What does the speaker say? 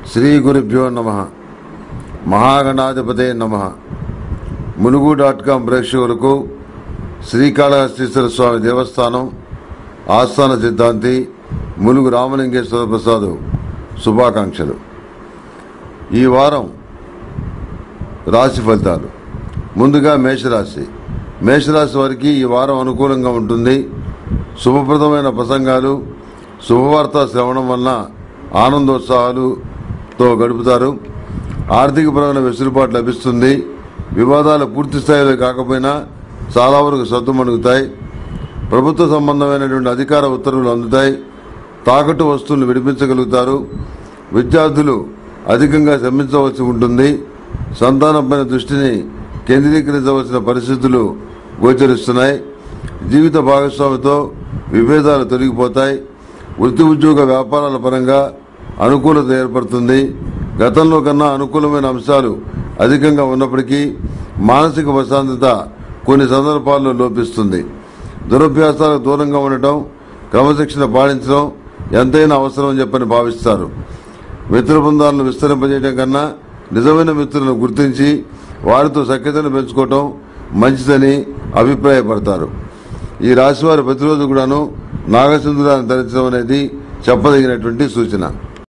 శ్రీ గురుభ్యో నమ మహాగణాధిపతే నమ ములుగు డాట్ కాం ప్రేక్షకులకు శ్రీకాళహస్తీశ్వర స్వామి దేవస్థానం ఆస్థాన సిద్ధాంతి ములుగు రామలింగేశ్వర ప్రసాద్ శుభాకాంక్షలు ఈ వారం రాశి ఫలితాలు ముందుగా మేషరాశి మేషరాశి వారికి ఈ వారం అనుకూలంగా ఉంటుంది శుభప్రదమైన ప్రసంగాలు శుభవార్త శ్రవణం వలన ఆనందోత్సాహాలుతో గడుపుతారు ఆర్థికపరమైన వెసులుబాటు లభిస్తుంది వివాదాలు పూర్తి స్థాయిలో కాకపోయినా చాలా వరకు సద్దుమణుగుతాయి ప్రభుత్వ సంబంధమైనటువంటి అధికార ఉత్తర్వులు అందుతాయి తాకట్టు వస్తువులు విడిపించగలుగుతారు విద్యార్థులు అధికంగా శ్రమించవలసి ఉంటుంది సంతానంపైన దృష్టిని కేంద్రీకరించవలసిన పరిస్థితులు గోచరిస్తున్నాయి జీవిత భాగస్వామితో విభేదాలు తొలగిపోతాయి వృత్తి ఉద్యోగ వ్యాపారాల పరంగా అనుకూలత ఏర్పడుతుంది గతంలో కన్నా అనుకూలమైన అంశాలు అధికంగా ఉన్నప్పటికీ మానసిక ప్రశాంతత కొన్ని సందర్భాల్లో లోపిస్తుంది దురభ్యాసాలకు దూరంగా ఉండటం క్రమశిక్షణ పాటించడం ఎంతైనా అవసరం చెప్పని భావిస్తారు మిత్ర బృందాలను విస్తరింపజేయడం కన్నా నిజమైన మిత్రులను గుర్తించి వారితో సఖ్యతను పెంచుకోవటం మంచిదని అభిప్రాయపడతారు ఈ రాశివారి ప్రతిరోజు కూడాను నాగసింధురాన్ని ధరించడం అనేది చెప్పదగినటువంటి సూచన